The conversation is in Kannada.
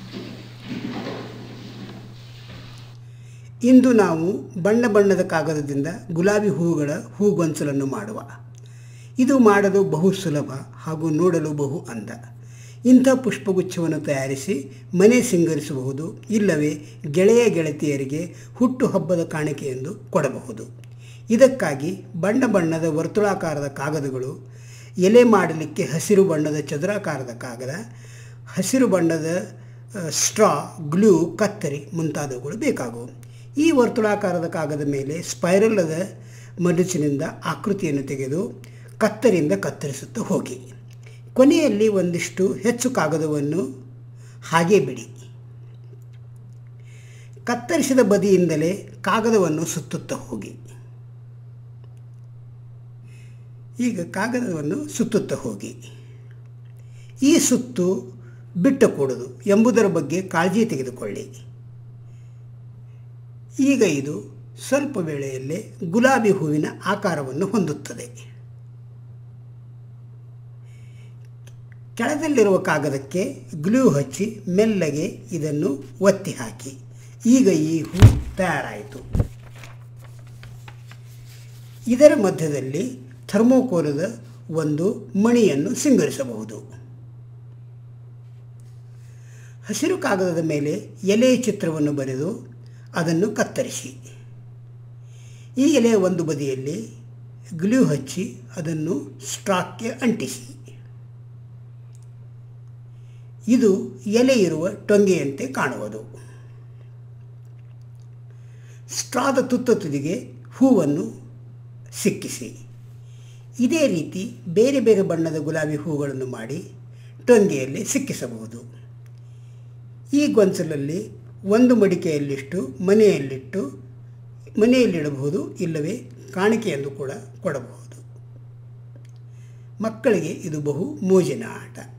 ಇಂದು ನಾವು ಬಣ್ಣ ಬಣ್ಣದ ಕಾಗದದಿಂದ ಗುಲಾಬಿ ಹೂಗಳ ಹೂಗೊಂಚಲನ್ನು ಮಾಡುವ ಇದು ಮಾಡಲು ಬಹು ಸುಲಭ ಹಾಗೂ ನೋಡಲು ಬಹು ಅಂದ ಇಂಥ ಪುಷ್ಪಗುಚ್ಛವನ್ನು ತಯಾರಿಸಿ ಮನೆ ಸಿಂಗರಿಸಬಹುದು ಇಲ್ಲವೇ ಗೆಳೆಯ ಗೆಳತಿಯರಿಗೆ ಹುಟ್ಟುಹಬ್ಬದ ಕಾಣಿಕೆ ಎಂದು ಕೊಡಬಹುದು ಇದಕ್ಕಾಗಿ ಬಣ್ಣ ಬಣ್ಣದ ವರ್ತುಳಾಕಾರದ ಕಾಗದಗಳು ಎಲೆ ಮಾಡಲಿಕ್ಕೆ ಹಸಿರು ಬಣ್ಣದ ಚದುರಾಕಾರದ ಕಾಗದ ಹಸಿರು ಬಣ್ಣದ ಆ, ಸ್ಟ್ರಾ ಗ್ಲೂ ಕತ್ತರಿ ಮುಂತಾದವುಗಳು ಬೇಕಾಗುವು ಈ ವರ್ತುಳಾಕಾರದ ಕಾಗದ ಮೇಲೆ ಸ್ಪೈರಲ್ಲದ ಮಡುಚಿನಿಂದ ಆಕೃತಿಯನ್ನು ತೆಗೆದು ಕತ್ತರಿಯಿಂದ ಕತ್ತರಿಸುತ್ತಾ ಹೋಗಿ ಕೊನೆಯಲ್ಲಿ ಒಂದಿಷ್ಟು ಹೆಚ್ಚು ಕಾಗದವನ್ನು ಹಾಗೇ ಬಿಡಿ ಕತ್ತರಿಸಿದ ಬದಿಯಿಂದಲೇ ಕಾಗದವನ್ನು ಸುತ್ತುತ್ತಾ ಹೋಗಿ ಈಗ ಕಾಗದವನ್ನು ಸುತ್ತುತ್ತಾ ಹೋಗಿ ಈ ಸುತ್ತು ಬಿಟ್ಟು ಕೂಡದು ಎಂಬುದರ ಬಗ್ಗೆ ಕಾಳಜಿ ತೆಗೆದುಕೊಳ್ಳಿ ಈಗ ಇದು ಸ್ವಲ್ಪ ವೇಳೆಯಲ್ಲೇ ಗುಲಾಬಿ ಹೂವಿನ ಆಕಾರವನ್ನು ಹೊಂದುತ್ತದೆ ಕೆಳದಲ್ಲಿರುವ ಕಾಗದಕ್ಕೆ ಗ್ಲೂ ಹಚ್ಚಿ ಮೆಲ್ಲಗೆ ಇದನ್ನು ಒತ್ತಿ ಹಾಕಿ ಈಗ ಈ ಹೂ ತಯಾರಾಯಿತು ಇದರ ಮಧ್ಯದಲ್ಲಿ ಥರ್ಮೋಕೋಲದ ಒಂದು ಮಣಿಯನ್ನು ಸಿಂಗರಿಸಬಹುದು ಹಸಿರು ಕಾಗದದ ಮೇಲೆ ಎಲೆಯ ಚಿತ್ರವನ್ನು ಬರೆದು ಅದನ್ನು ಕತ್ತರಿಸಿ ಈ ಎಲೆಯ ಒಂದು ಬದಿಯಲ್ಲಿ ಗ್ಲೂ ಹಚ್ಚಿ ಅದನ್ನು ಸ್ಟಾಕ್ಗೆ ಅಂಟಿಸಿ ಇದು ಎಲೆ ಇರುವ ಟೊಂಗೆಯಂತೆ ಕಾಣುವುದು ಸ್ಟ್ರಾದ ತುತ್ತ ತುದಿಗೆ ಹೂವನ್ನು ಸಿಕ್ಕಿಸಿ ಇದೇ ರೀತಿ ಬೇರೆ ಬೇರೆ ಬಣ್ಣದ ಗುಲಾಬಿ ಹೂಗಳನ್ನು ಮಾಡಿ ಟೊಂಗೆಯಲ್ಲಿ ಸಿಕ್ಕಿಸಬಹುದು ಈ ಗೊಂಚಲಲ್ಲಿ ಒಂದು ಮಡಿಕೆಯಲ್ಲಿಷ್ಟು ಮನೆಯಲ್ಲಿಟ್ಟು ಮನೆಯಲ್ಲಿಡಬಹುದು ಇಲ್ಲವೇ ಕಾಣಿಕೆ ಎಂದು ಕೂಡ ಕೊಡಬಹುದು ಮಕ್ಕಳಿಗೆ ಇದು ಬಹು ಮೋಜಿನ ಆಟ